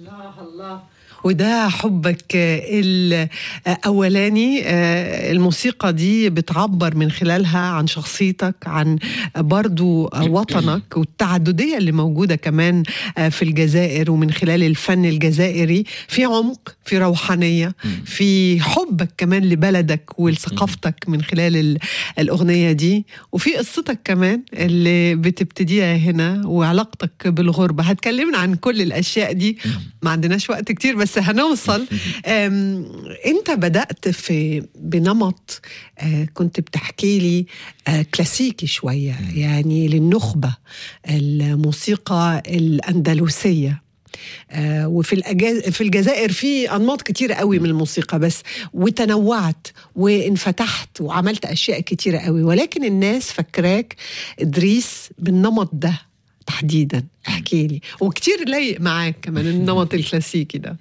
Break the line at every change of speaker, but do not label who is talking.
الله الله وده حبك الأولاني الموسيقى دي بتعبر من خلالها عن شخصيتك عن برضو وطنك والتعددية اللي موجودة كمان في الجزائر ومن خلال الفن الجزائري في عمق في روحانية في حبك كمان لبلدك ولثقافتك من خلال الأغنية دي وفي قصتك كمان اللي بتبتديها هنا وعلاقتك بالغربة هتكلمنا عن كل الأشياء دي ما عندناش وقت كتير بس هنوصل انت بدأت في بنمط كنت بتحكي لي كلاسيكي شوية يعني للنخبة الموسيقى الأندلسية آه وفي الأجاز في الجزائر في انماط كتيره قوي من الموسيقى بس وتنوعت وانفتحت وعملت اشياء كتيره قوي ولكن الناس فاكراك ادريس بالنمط ده تحديدا احكي لي وكتير لايق معاك كمان النمط الكلاسيكي ده